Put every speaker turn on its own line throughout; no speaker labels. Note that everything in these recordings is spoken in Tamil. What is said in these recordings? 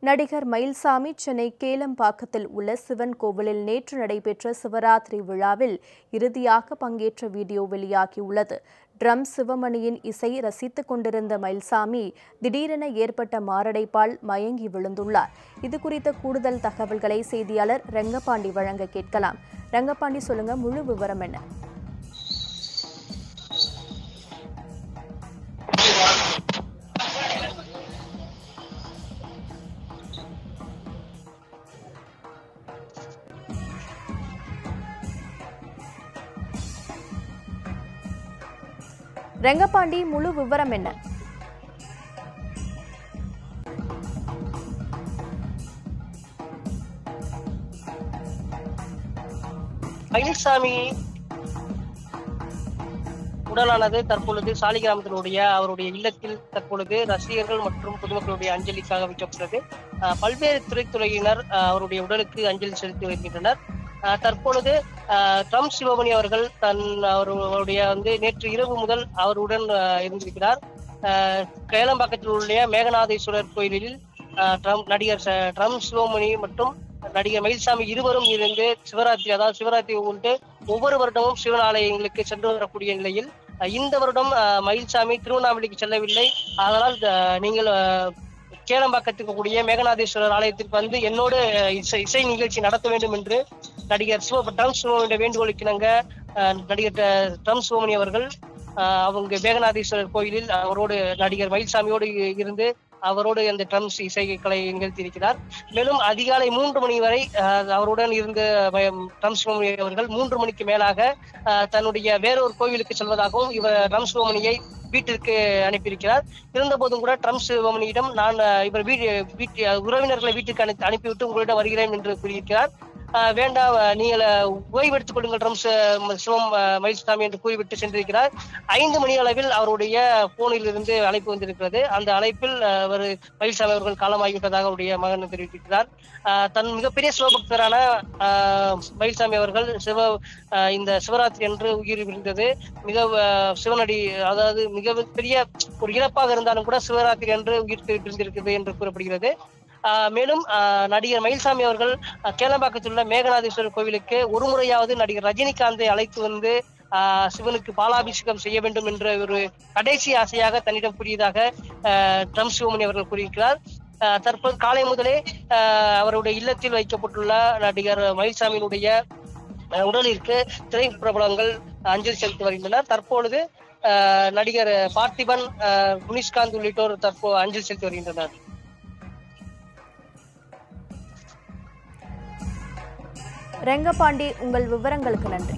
நடிகர் மயில்சாமி சென்னை கேளம்பாக்கத்தில் உள்ள சிவன் கோவிலில் நேற்று நடைபெற்ற சிவராத்திரி விழாவில் இறுதியாக பங்கேற்ற வீடியோ வெளியாகியுள்ளது ட்ரம் சிவமணியின் இசை ரசித்துக் கொண்டிருந்த மயில்சாமி திடீரென ஏற்பட்ட மாரடைப்பால் மயங்கி விழுந்துள்ளார் இது குறித்த கூடுதல் தகவல்களை செய்தியாளர் ரங்கபாண்டி வழங்க கேட்கலாம் ரங்கபாண்டி சொல்லுங்க முழு விவரம் என்ன ரங்கபாண்டி முழு விவரம் என்ன
மயில்சாமி உடலானது தற்பொழுது சாலிகிராமத்தினுடைய அவருடைய இல்லத்தில் தற்பொழுது ரசிகர்கள் மற்றும் பொதுமக்களுடைய அஞ்சலிக்காக வைக்கப்பட்டது அஹ் பல்வேறு துறைத்துறையினர் அஹ் அவருடைய உடலுக்கு அஞ்சலி செலுத்தி வருகின்றனர் அஹ் தற்பொழுது அஹ் ட்ரம் சிவமணி அவர்கள் தன் அவருடைய வந்து நேற்று இரவு முதல் அவருடன் அஹ் இருந்திருக்கிறார் அஹ் கேளம்பாக்கத்தில் உள்ள மேகநாதேஸ்வரர் கோயிலில் அஹ் ட்ரம் நடிகர் ச- ட்ரம் சிவமணி மற்றும் நடிகர் மயில்சாமி இருவரும் இருந்து சிவராத்திரி அதாவது சிவராத்திரி உண்டு ஒவ்வொரு வருடமும் சிவன் ஆலயங்களுக்கு சென்று வரக்கூடிய நிலையில் அஹ் இந்த வருடம் அஹ், மயில்சாமி திருவண்ணாமலைக்கு செல்லவில்லை அதனால் அஹ், நீங்கள் அஹ், கேளம்பாக்கத்துக்கு கூடிய மேகநாதேஸ்வரர் ஆலயத்திற்கு வந்து என்னோடு அஹ், இசை இசை நிகழ்ச்சி நடத்த வேண்டும் என்று நடிகர் சிவ ட்ரம் சிவமணியுடைய வேண்டுகோளுக்கு இணங்க அஹ், நடிகர் ட- ட்ரம் சிவமணி அவர்கள் அஹ், அவங்க மேகநாதேஸ்வரர் கோயிலில் அவரோடு நடிகர் மயில்சாமியோடு இ- இருந்து அவரோடு அந்த ட்ரம்ஸ் இசைக்கலை நிகழ்த்தியிருக்கிறார் மேலும் அதிகாலை மூன்று மணி வரை அஹ், அவருடன் இருந்த வ- ட்ரம் சிவமணி அவர்கள் மூன்று மணிக்கு மேலாக அஹ், தன்னுடைய வேறொரு கோவிலுக்கு செல்வதாகவும் இவர் ட்ரம் சிவமணியை வீட்டிற்கு அனுப்பியிருக்கிறார் இருந்த போதும் கூட ட்ரம் சிவமணியிடம் நான் அஹ், இவர் வீட்டு வீட்டு உறவினர்களை வீட்டுக்கு அனுப்பி அனுப்பிவிட்டு உங்களிடம் வருகிறேன் என்று கூறியிருக்கிறார் அஹ், வேண்டாம் அஹ், நீங்கள் அஹ், ஓய்வெடுத்துக் கொள்ளுங்கள் ட்ரம் சி- சிவம் அஹ், மயில்சாமி என்று கூறிவிட்டு சென்றிருக்கிறார் ஐந்து மணி அளவில் அவருடைய போனில் இருந்து அழைப்பு வந்திருக்கிறது அந்த அழைப்பில் அஹ், அவர் மயில்சாமி அவர்கள் காலமாகிவிட்டதாக அவருடைய மகன் தெரிவித்திருக்கிறார் அஹ், தன் மிகப்பெரிய சிவபக்தரான அஹ், மயில்சாமி அவர்கள் சிவ அஹ், இந்த சிவராத்திரி என்று உயிர் விழுந்தது மிக அஹ், சிவனடி அதாவது மிக பெரிய ஒரு இழப்பாக இருந்தாலும் கூட சிவராத்திரி என்று உயிர் பிரிந்திருக்கிறது என்று கூறப்படுகிறது ஆஹ் மேலும் ஆஹ் நடிகர் மயில்சாமி அவர்கள் ஆஹ் கேளம்பாக்கத்தில் உள்ள மேகநாதேஸ்வரர் கோவிலுக்கு ஒரு முறையாவது நடிகர் ரஜினிகாந்தை அழைத்து வந்து ஆஹ் சிவனுக்கு பாலாபிஷேகம் செய்ய வேண்டும் என்ற ஒரு கடைசி ஆசையாக தன்னிடம் கூறியதாக ஆஹ் ட்ரம் சிவமணி அவர்கள் கூறியிருக்கிறார் ஆஹ் தற்போது காலை முதலே ஆஹ் அவருடைய இல்லத்தில் வைக்கப்பட்டுள்ள நடிகர் மயில்சாமியினுடைய ஆஹ் உடலிற்கு திரைப்பிரபலங்கள் அஞ்சலி செலுத்தி வருகின்றனர் தற்பொழுது ஆஹ் நடிகர் பார்த்திபன் ஆஹ் முனிஷ்காந்த் உள்ளிட்டோர் தற்போது அஞ்சலி செலுத்தி வருகின்றனர்
ரங்கபாண்டி உங்கள் விவரங்களுக்கு நன்றி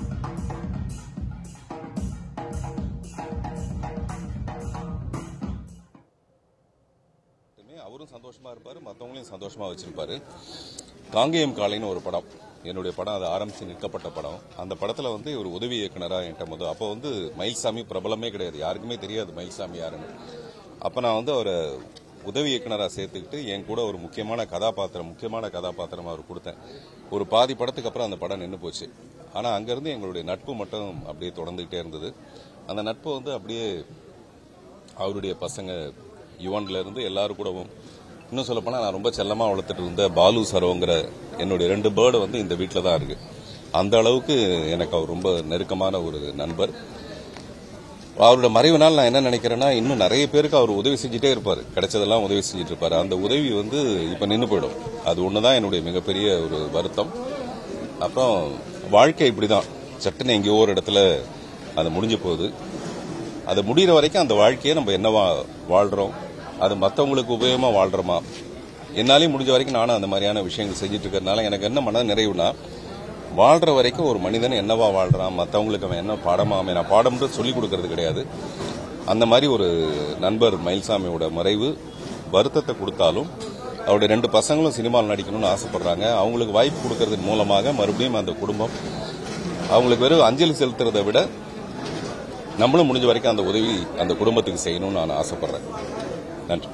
எப்பவுமே அவரும் சந்தோஷமா இருப்பாரு மற்றவங்களையும் சந்தோஷமா வச்சிருப்பாரு காங்கேயம் காளைன்னு ஒரு படம் என்னுடைய படம் அது ஆரம்பிச்சு நிற்கப்பட்ட படம் அந்த படத்துல வந்து ஒரு உதவி இயக்குனரா என்கிட்ட முதல் அப்போ வந்து மயில்சாமி பிரபலமே கிடையாது யாருக்குமே தெரியாது மயில்சாமி யாருன்னு அப்ப நான் வந்து அவரை உதவி இயக்குனரா சேர்த்துக்கிட்டு என் கூட ஒரு முக்கியமான கதாபாத்திரம் முக்கியமான கதாபாத்திரம் அவர் கொடுத்தேன் ஒரு பாதி படத்துக்கு அப்புறம் அந்த படம் நின்று போச்சு ஆனா அங்கிருந்து எங்களுடைய நட்பு மட்டும் அப்படியே தொடர்ந்துகிட்டே இருந்தது அந்த நட்பு வந்து அப்படியே அவருடைய பசங்க யுவன்ல இருந்து எல்லாரும் கூடவும் இன்னும் சொல்ல போனா நான் ரொம்ப செல்லமா வளர்த்துட்டு இருந்த பாலு சரோங்கிற என்னுடைய ரெண்டு பேர்டு வந்து இந்த வீட்டில் தான் இருக்கு அந்த அளவுக்கு எனக்கு அவர் ரொம்ப நெருக்கமான ஒரு நண்பர் அவரோட மறைவுனால் நான் என்ன நினைக்கிறேன்னா இன்னும் நிறைய பேருக்கு அவர் உதவி செஞ்சுட்டே இருப்பார் கிடைச்சதெல்லாம் உதவி செஞ்சுட்டு இருப்பாரு அந்த உதவி வந்து இப்ப நின்று போயிடும் அது ஒண்ணுதான் என்னுடைய மிகப்பெரிய ஒரு வருத்தம் அப்புறம் வாழ்க்கை இப்படிதான் சட்டுன்னு எங்கேயோ ஒரு இடத்துல அது முடிஞ்சு போகுது அது முடிகிற வரைக்கும் அந்த வாழ்க்கையை நம்ம என்னவா வாழ்றோம் அது மற்றவங்களுக்கு உபயோகமா வாழ்றோமா என்னாலையும் முடிஞ்ச வரைக்கும் நானும் அந்த மாதிரியான விஷயங்கள் செஞ்சுட்டு இருக்கிறதுனால எனக்கு என்ன மன நிறைவுனா வாழ்ற வரைக்கும் ஒரு மனிதன் என்னவா வாழ்றான் மற்றவங்களுக்கு அவன் என்ன பாடமா அவன் நான் பாடம்ன்றது சொல்லிக் கொடுக்கறது கிடையாது அந்த மாதிரி ஒரு நண்பர் மயில்சாமியோட மறைவு வருத்தத்தை கொடுத்தாலும் அவருடைய ரெண்டு பசங்களும் சினிமாவில் நடிக்கணும்னு ஆசைப்படுறாங்க அவங்களுக்கு வாய்ப்பு கொடுக்கறதன் மூலமாக மறுபடியும் அந்த குடும்பம் அவங்களுக்கு வெறும் அஞ்சலி செலுத்துறதை விட நம்மளும் முடிஞ்ச வரைக்கும் அந்த உதவி அந்த குடும்பத்துக்கு செய்யணும்னு நான் ஆசைப்படுறேன் நன்றி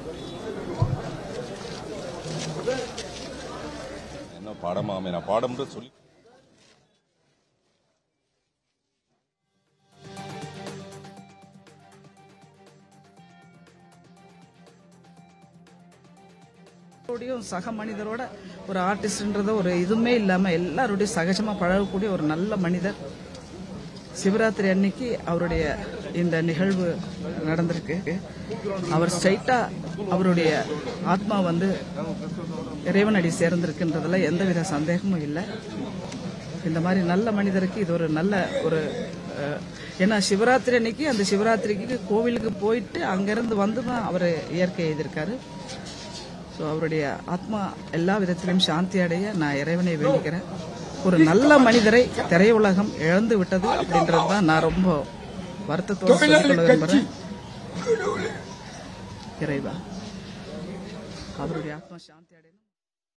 என்ன பாடமாமே நான் பாடம்ன்றது சொல்லி
எல்லாரோடையும் சக மனிதரோட ஒரு ஆர்டிஸ்ட்ன்றத ஒரு இதுவுமே இல்லாம எல்லாரோடையும் சகஜமா பழகக்கூடிய ஒரு நல்ல மனிதர் சிவராத்திரி அன்னைக்கு அவருடைய இந்த நிகழ்வு நடந்திருக்கு அவர் ஸ்ட்ரைட்டா அவருடைய ஆத்மா வந்து இறைவனடி சேர்ந்திருக்குன்றதுல எந்தவித சந்தேகமும் இல்லை இந்த மாதிரி நல்ல மனிதருக்கு இது ஒரு நல்ல ஒரு அஹ், ஏன்னா சிவராத்திரி அன்னைக்கு அந்த சிவராத்திரிக்கு கோவிலுக்கு போயிட்டு அங்கிருந்து வந்து தான் அவர் இயற்கை எழுதியிருக்காரு ஸோ அவருடைய ஆத்மா எல்லா விதத்திலும் சாந்தி அடைய நான் இறைவனை வேண்டிக்கிறேன் ஒரு நல்ல மனிதரை திரையுலகம் இழந்து விட்டது அப்படின்றது தான் நான் ரொம்ப வருத்தத்தோடு சொல்லிக்கொள்ள விரும்புகிறேன் இறைவா அவருடைய ஆத்மா சாந்தி அடையணும்